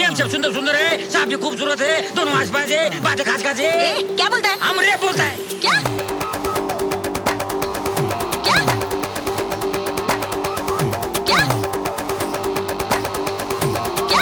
हम सब सुंदर सुंदर है साहब भी खूबसूरत है दोनों आस पास है बातें खास खास है ए, क्या बोलता है हम रेप बोलता है क्या क्या क्या क्या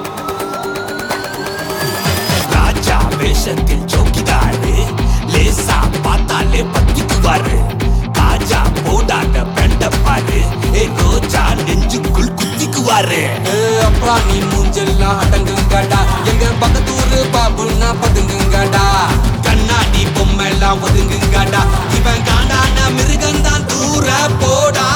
ராஜா வேஷத்தில் ஜோக்கிதாரு லேசா பார்த்தாலே பத்திக்குவாரு காஜா போடாத பெண்ட பாரு ஏ ரோஜா நெஞ்சுக்குள் குத்திக்குவாரு ஏ, அப்பா நீ மூஞ்செல்லாம் அடங்குங்கடா எங்க பக்கத்தூரு பாபுன்னா பதுங்குங்கடா கண்ணாடி பொம்மெல்லாம் ஒதுங்குங்கடா இவன் காண்டான மிருகந்தான் தூர போடா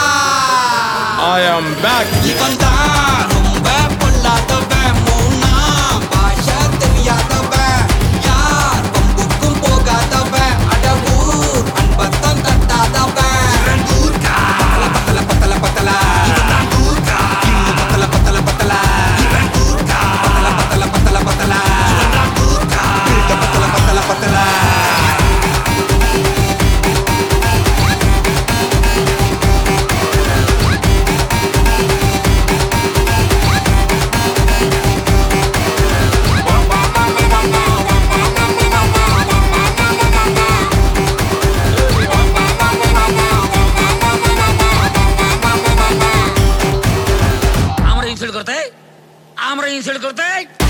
I am back. இவன் தான் ரொம்ப பொல்லாதவன் மூணா பாஷை தெரியாதவன் யார் பம்புக்கும் போகாதவன் அடவூர் அன்பத்தம் தட்டாதவன் பத்தல பத்தல பத்தல இவன் தூர்கா இன்னும் பத்தல பத்தல பத்தல இவன் தூர்கா பத்தல பத்தல பத்தல பத்தல இவன் தூர்கா இருக்க பத்தல பத்தல பத்தல আমরা ইনসাল্ট করতে আমরা ইনসাল্ট করতে